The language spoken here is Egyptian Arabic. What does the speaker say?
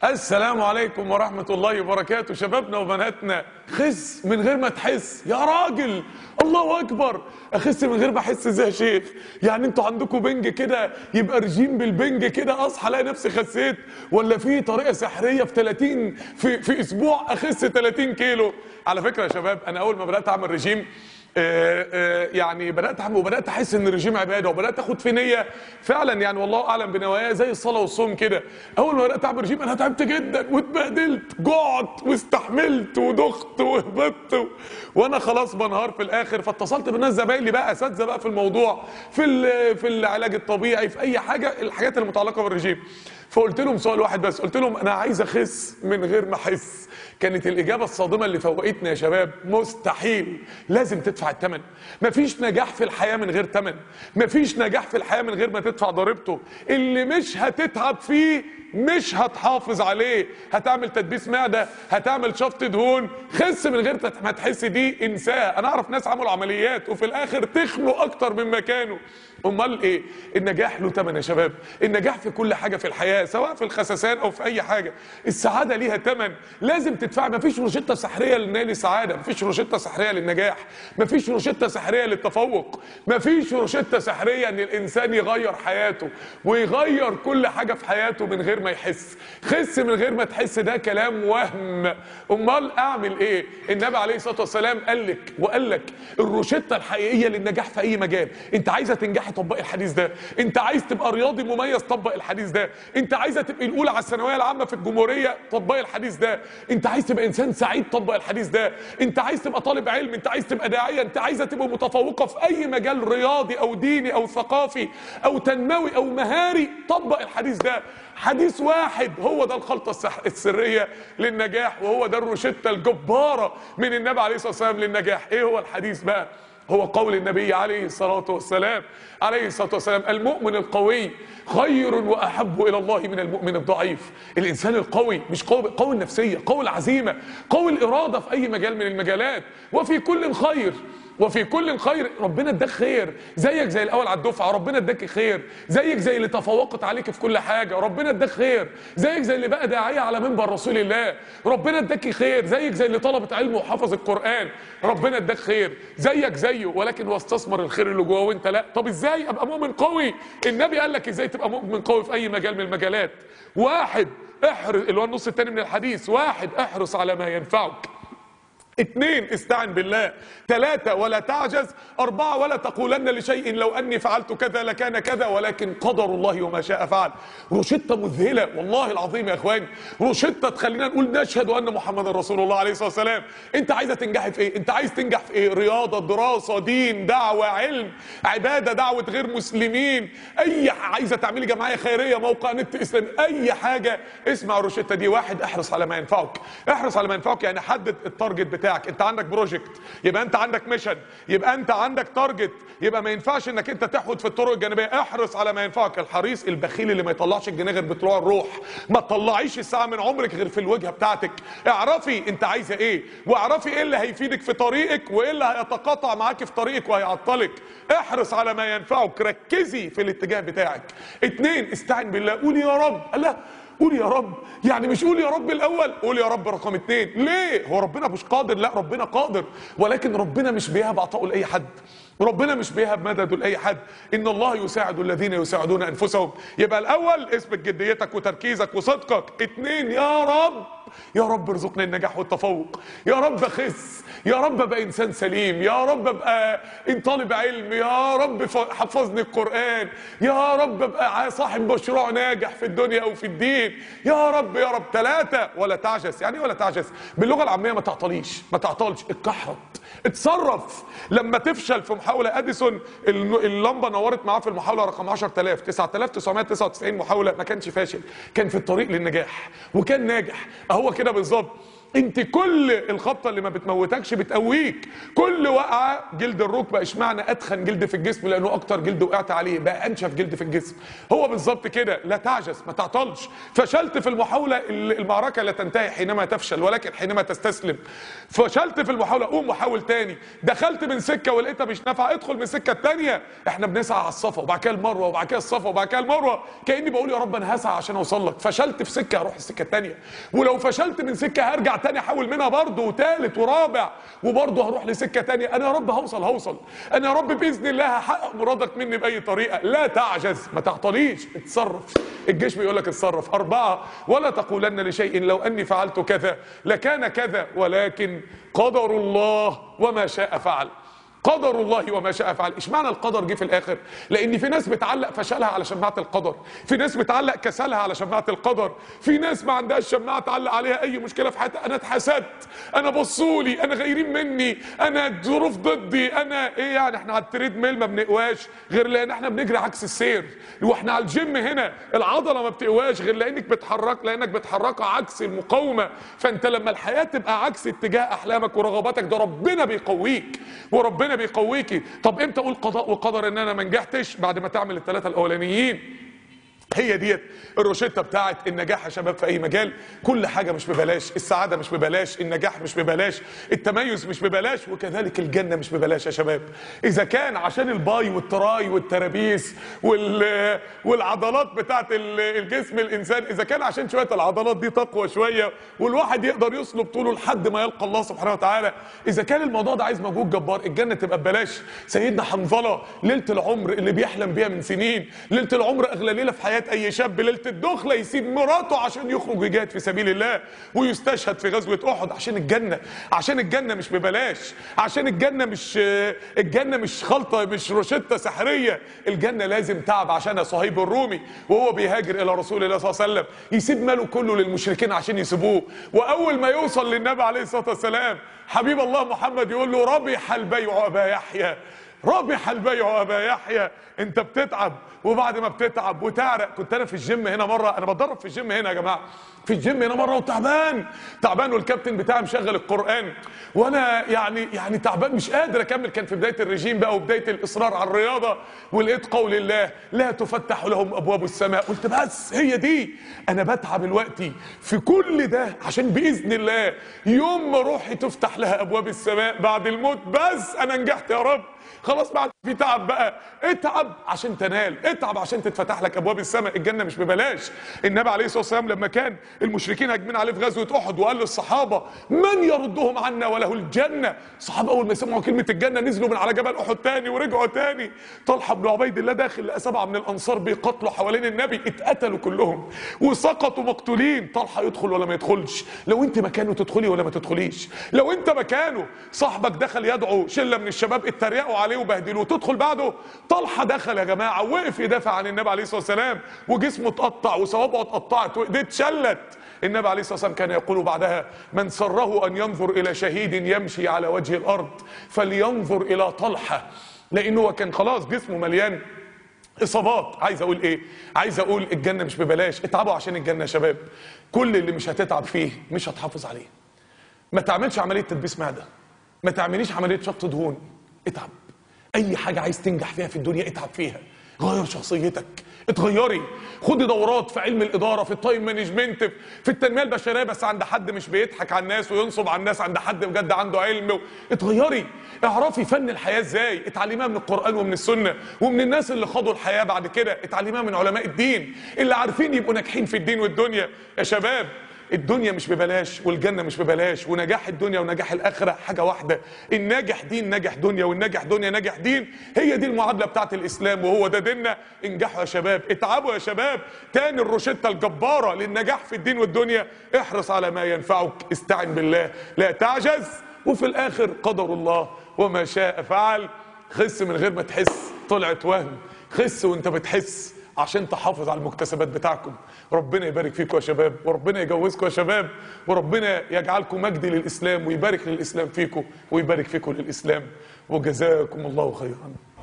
السلام عليكم ورحمة الله وبركاته شبابنا وبناتنا خس من غير ما تحس يا راجل الله أكبر أخس من غير ما أحس إزاي يا شيخ يعني أنتوا عندكم بنج كده يبقى رجيم بالبنج كده أصحى ألاقي نفسي خسيت ولا في طريقة سحرية في 30 في في أسبوع أخس 30 كيلو على فكرة يا شباب أنا أول ما بدأت أعمل رجيم آه، آه، يعني بدات اعمل وبدات احس ان الرجيم عباده وبدات اخد في نيه فعلا يعني والله اعلم بنوايا زي الصلاه والصوم كده اول ما بدات اعمل رجيم انا تعبت جدا واتبهدلت جعت واستحملت ودخت وهبطت و... وانا خلاص بنهار في الاخر فاتصلت بالناس زمايلي بقى اساتذه بقى في الموضوع في ال- في العلاج الطبيعي في اي حاجه الحاجات المتعلقه بالرجيم فقلت لهم سؤال واحد بس قلت لهم انا عايز اخس من غير ما احس كانت الاجابه الصادمه اللي فوقتنا يا شباب مستحيل لازم تدفع الثمن مفيش نجاح في الحياه من غير ثمن مفيش نجاح في الحياه من غير ما تدفع ضريبته اللي مش هتتعب فيه مش هتحافظ عليه هتعمل تدبيس معده هتعمل شفط دهون خس من غير ما تحس دي انساه انا اعرف ناس عملوا عمليات وفي الاخر تخنوا اكتر من مكانه امال ايه النجاح له ثمن يا شباب النجاح في كل حاجه في الحياه سواء في الخسسان او في اي حاجه السعاده ليها ثمن لازم تدفع مفيش روشته سحريه لنيل السعاده مفيش روشته سحريه للنجاح مفيش روشته سحريه للتفوق مفيش روشته سحريه ان الانسان يغير حياته ويغير كل حاجه في حياته من غير ما يحس خس من غير ما تحس ده كلام وهم امال اعمل ايه النبي عليه الصلاه والسلام قال لك وقال لك الروشته الحقيقيه للنجاح في اي مجال انت عايزه تنجحي طبقي الحديث ده انت عايز تبقى رياضي مميز طبق الحديث ده انت عايزه تبقي الاولى على الثانويه العامه في الجمهوريه طبقي الحديث ده انت عايز تبقى انسان سعيد طبق الحديث ده انت عايز تبقى طالب علم انت عايز تبقى داعيه انت عايزه تبقى متفوقه في اي مجال رياضي او ديني او ثقافي او تنموي او مهاري طبق الحديث ده حديث واحد هو ده الخلطه السح... السريه للنجاح وهو ده الروشته الجباره من النبي عليه الصلاه والسلام للنجاح ايه هو الحديث بقى هو قول النبي عليه الصلاة والسلام عليه الصلاة والسلام المؤمن القوي خير وأحب إلى الله من المؤمن الضعيف الإنسان القوي مش قوي قوي النفسية قوي العزيمة قوي الإرادة في أي مجال من المجالات وفي كل خير وفي كل خير ربنا اداك خير زيك زي الاول على الدفعه ربنا اداك خير زيك زي اللي تفوقت عليك في كل حاجه ربنا اداك خير زيك زي اللي بقى داعيه على منبر رسول الله ربنا اداك خير زيك زي اللي طلبت علم وحفظ القران ربنا اداك خير زيك زيه ولكن واستثمر الخير اللي جواه وانت لا طب ازاي ابقى مؤمن قوي النبي قال لك ازاي تبقى مؤمن قوي في اي مجال من المجالات واحد احرص اللي هو النص الثاني من الحديث واحد احرص على ما ينفعك اثنين استعن بالله ثلاثة ولا تعجز أربعة ولا تقولن لشيء لو أني فعلت كذا لكان كذا ولكن قدر الله وما شاء فعل روشتة مذهلة والله العظيم يا إخواني روشتة تخلينا نقول نشهد أن محمد رسول الله عليه الصلاة والسلام أنت عايزة تنجحي في إيه؟ أنت عايز تنجح في إيه؟ رياضة دراسة دين دعوة علم عبادة دعوة غير مسلمين أي ح- عايزة تعملي جمعية خيرية موقع نت إسلامي أي حاجة اسمع الروشتة دي واحد احرص على ما ينفعك احرص على ما ينفعك يعني حدد التارجت بتاعك انت عندك بروجكت يبقى انت عندك ميشن يبقى انت عندك تارجت يبقى ما ينفعش انك انت تحود في الطرق الجانبيه احرص على ما ينفعك الحريص البخيل اللي ما يطلعش الجنيه غير بطلوع الروح ما تطلعيش الساعه من عمرك غير في الوجهه بتاعتك اعرفي انت عايزه ايه واعرفي ايه اللي هيفيدك في طريقك وايه اللي هيتقاطع معاك في طريقك وهيعطلك احرص على ما ينفعك ركزي في الاتجاه بتاعك اتنين استعن بالله قول يا رب لا قول يا رب يعني مش قول يا رب الاول قول يا رب رقم اتنين ليه هو ربنا مش قادر لا ربنا قادر ولكن ربنا مش بيهب عطاؤه لاي حد ربنا مش بيهب مدده لاي حد ان الله يساعد الذين يساعدون انفسهم يبقى الاول اثبت جديتك وتركيزك وصدقك اتنين يا رب يا رب ارزقني النجاح والتفوق يا رب اخس يا رب ابقى انسان سليم يا رب ابقى ان طالب علم يا رب ف- حفظني القران يا رب ابقى صاحب مشروع ناجح في الدنيا او في الدين يا رب يا رب ثلاثه ولا تعجز يعني إيه ولا تعجز باللغه العاميه ما تعطليش ما تعطلش اتكحرت اتصرف لما تفشل في محاوله اديسون الن- اللمبه نورت معاه في المحاوله رقم 10000 9999 محاوله ما كانش فاشل كان في الطريق للنجاح وكان ناجح اهو كده بالظبط انت كل الخبطه اللي ما بتموتكش بتقويك كل وقعه جلد الركبه اشمعنى اتخن جلد في الجسم لانه اكتر جلد وقعت عليه بقى انشف جلد في الجسم هو بالظبط كده لا تعجز ما تعطلش فشلت في المحاوله المعركه لا تنتهي حينما تفشل ولكن حينما تستسلم فشلت في المحاوله قوم وحاول تاني دخلت من سكه ولقيتها مش نافعه ادخل من السكه الثانيه احنا بنسعى على الصفا وبعد كده المروه وبعد كده الصفا وبعد كده المروه كاني بقول يا رب انا هسعى عشان اوصل لك فشلت في سكه هروح السكه الثانيه ولو فشلت من سكه هرجع تاني احاول منها برضه وثالث ورابع وبرضه هروح لسكه تانية انا يا رب هوصل هوصل انا يا رب باذن الله هحقق مرادك مني باي طريقه لا تعجز ما تعطليش اتصرف الجيش بيقول لك اتصرف اربعه ولا تقولن لشيء لو اني فعلت كذا لكان كذا ولكن قدر الله وما شاء فعل قدر الله وما شاء فعل اشمعنى القدر جه في الاخر لان في ناس بتعلق فشلها على شماعه القدر في ناس بتعلق كسلها على شماعه القدر في ناس ما عندهاش شماعه تعلق عليها اي مشكله في حياتها انا اتحسدت انا بصولي انا غيرين مني انا الظروف ضدي انا ايه يعني احنا على التريد ميل ما بنقواش غير لان احنا بنجري عكس السير واحنا على الجيم هنا العضله ما بتقواش غير لانك بتحرك لانك بتحركها عكس المقاومه فانت لما الحياه تبقى عكس اتجاه احلامك ورغباتك ده ربنا بيقويك وربنا بيقويكي طب امتى اقول قضاء وقدر ان انا ما نجحتش بعد ما تعمل الثلاثه الاولانيين هي ديت الروشته بتاعت النجاح يا شباب في اي مجال كل حاجه مش ببلاش السعاده مش ببلاش النجاح مش ببلاش التميز مش ببلاش وكذلك الجنه مش ببلاش يا شباب اذا كان عشان الباي والتراي والترابيس وال والعضلات بتاعت ال- الجسم الانسان اذا كان عشان شويه العضلات دي تقوى شويه والواحد يقدر يصلب طوله لحد ما يلقى الله سبحانه وتعالى اذا كان الموضوع ده عايز مجهود جبار الجنه تبقى ببلاش سيدنا حنظله ليله العمر اللي بيحلم بيها من سنين ليله العمر اغلى ليله في حياه اي شاب ليله الدخله يسيب مراته عشان يخرج يجاهد في سبيل الله ويستشهد في غزوه احد عشان الجنه عشان الجنه مش ببلاش عشان الجنه مش الجنه مش خلطه مش روشته سحريه الجنه لازم تعب عشان صهيب الرومي وهو بيهاجر الى رسول الله صلى الله عليه وسلم يسيب ماله كله للمشركين عشان يسيبوه واول ما يوصل للنبي عليه الصلاه والسلام حبيب الله محمد يقول له ربح البيع ابا يحيى ربح البيع ابا يحيى انت بتتعب وبعد ما بتتعب وتعرق كنت انا في الجيم هنا مره انا بتدرب في الجيم هنا يا جماعه في الجيم هنا مره وتعبان تعبان والكابتن بتاعي مشغل القران وانا يعني يعني تعبان مش قادر اكمل كان في بدايه الرجيم بقى وبدايه الاصرار على الرياضه ولقيت قول الله لا تفتح لهم ابواب السماء قلت بس هي دي انا بتعب دلوقتي في كل ده عشان باذن الله يوم ما روحي تفتح لها ابواب السماء بعد الموت بس انا نجحت يا رب خلاص بعد في تعب بقى اتعب عشان تنال اتعب عشان تتفتح لك ابواب السماء الجنه مش ببلاش النبي عليه الصلاه والسلام لما كان المشركين هاجمين عليه في غزوه احد وقال للصحابه من يردهم عنا وله الجنه الصحابه اول ما سمعوا كلمه الجنه نزلوا من على جبل احد تاني ورجعوا تاني طلحه بن عبيد الله داخل لقى سبعه من الانصار بيقاتلوا حوالين النبي اتقتلوا كلهم وسقطوا مقتولين طلحه يدخل ولا ما يدخلش لو انت مكانه تدخلي ولا ما تدخليش لو انت مكانه صاحبك دخل يدعو شله من الشباب اتريقوا عليه وبهدلوه تدخل بعده طلحه دخل يا جماعه وقف يدافع عن النبي عليه الصلاه والسلام وجسمه اتقطع وصوابعه اتقطعت وايديه اتشلت النبي عليه الصلاه والسلام كان يقول بعدها من سره ان ينظر الى شهيد يمشي على وجه الارض فلينظر الى طلحه لانه هو كان خلاص جسمه مليان اصابات عايز اقول ايه عايز اقول الجنه مش ببلاش اتعبوا عشان الجنه يا شباب كل اللي مش هتتعب فيه مش هتحافظ عليه ما تعملش عمليه تدبيس معده ما تعمليش عمليه شط دهون اتعب اي حاجه عايز تنجح فيها في الدنيا اتعب فيها غير شخصيتك اتغيري خدي دورات في علم الاداره في التايم مانجمنت في التنميه البشريه بس عند حد مش بيضحك على الناس وينصب على الناس عند حد بجد عنده علم و... اتغيري اعرفي فن الحياه ازاي اتعلميها من القران ومن السنه ومن الناس اللي خاضوا الحياه بعد كده اتعلميها من علماء الدين اللي عارفين يبقوا ناجحين في الدين والدنيا يا شباب الدنيا مش ببلاش والجنه مش ببلاش ونجاح الدنيا ونجاح الاخره حاجه واحده الناجح دين نجح دنيا والناجح دنيا نجح دين هي دي المعادله بتاعت الاسلام وهو ده ديننا انجحوا يا شباب اتعبوا يا شباب تاني الروشته الجباره للنجاح في الدين والدنيا احرص على ما ينفعك استعن بالله لا تعجز وفي الاخر قدر الله وما شاء فعل خس من غير ما تحس طلعت وهم خس وانت بتحس عشان تحافظ على المكتسبات بتاعكم ربنا يبارك فيكم يا شباب وربنا يجوزكم يا شباب وربنا يجعلكم مجد للإسلام ويبارك للإسلام فيكم ويبارك فيكم للإسلام وجزاكم الله خيرا